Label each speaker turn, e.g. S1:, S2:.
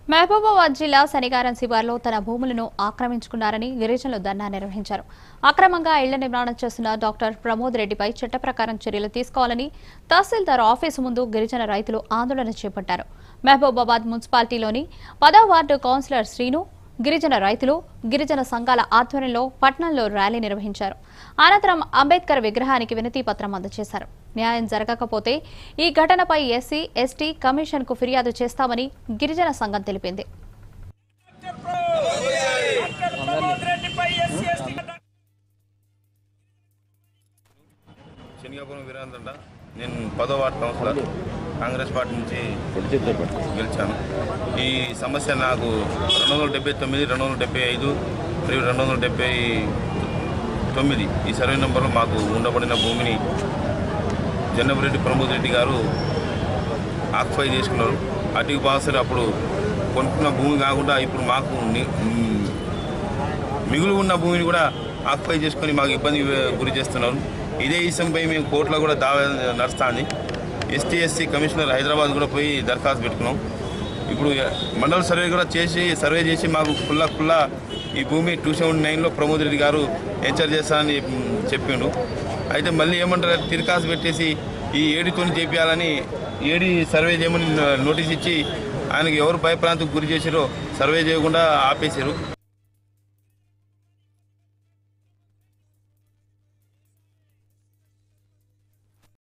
S1: మహబూబాబాద్ జిల్లా శనిగారం శివార్లో తన భూములను ఆక్రమించుకున్నారని గిరిజనులు ధర్నా నిర్వహించారు అక్రమంగా ఇళ్ల నిర్మాణం చేస్తున్న డాక్టర్ ప్రమోద్ రెడ్డిపై చట్ట ప్రకారం చర్యలు తీసుకోవాలని తహసీల్దార్ ఆఫీసు ముందు గిరిజన రైతులు ఆందోళన చేపట్టారు మహబూబాబాద్ మున్సిపాలిటీలోని పదో వార్డు కౌన్సిలర్ శ్రీను గిరిజన రైతులు గిరిజన సంఘాల ఆధ్వర్యంలో పట్నంలో ర్యాలీ నిర్వహించారు అనంతరం అంబేద్కర్ విగ్రహానికి వినతి పత్రం అందజేశారు న్యాయం జరగకపోతే ఈ ఘటనపై ఎస్సీ ఎస్టీ కమిషన్ కు ఫిర్యాదు చేస్తామని గిరిజన సంఘం తెలిపింది
S2: శనిగాపురం వీరాంతంట నేను పదో వార్డు కౌన్సిలర్ కాంగ్రెస్ పార్టీ నుంచి గెలిచాను ఈ సమస్య నాకు రెండు వందల డెబ్బై తొమ్మిది రెండు వందల డెబ్బై ఐదు మరియు రెండు వందల డెబ్బై తొమ్మిది ఈ సర్వే నెంబర్లో మాకు ఉండబడిన భూమిని జన్నపరెడ్డి ప్రమోద్ రెడ్డి గారు ఆక్యుపై చేసుకున్నారు అటుకు బాసరి అప్పుడు కొనుక్కున్న భూమి కాకుండా ఇప్పుడు మాకు ని- మ్, మిగులు ఉన్న భూమిని కూడా ఆక్యుపై చేసుకొని మాకు ఇబ్బంది గురి చేస్తున్నారు ఇదే విషయంపై మేము కోర్టులో కూడా దావా నడుస్తుంది ఎస్టీ ఎస్సీ కమిషనర్ హైదరాబాద్ కూడా పోయి దరఖాస్తు పెట్టుకున్నాం ఇప్పుడు మండల సర్వే కూడా చేసి సర్వే చేసి మాకు కుల్లా కుల్లా ఈ భూమి టూ సెవెంటీ నైన్లో ప్రమోద్ రెడ్డి గారు ఎంచర్ చేస్తానని మ్, చెప్పిండు అయితే మళ్ళీ ఏమంటారు తిరకాసు పెట్టేసి ఈ ఏడితోని చేపించాలని ఏడి సర్వే చేయమని నోటీస్ ఇచ్చి ఆయనకి ఎవరు భయప్రాంతకు గురి చేసారో సర్వే చేయకుండా ఆపేశారు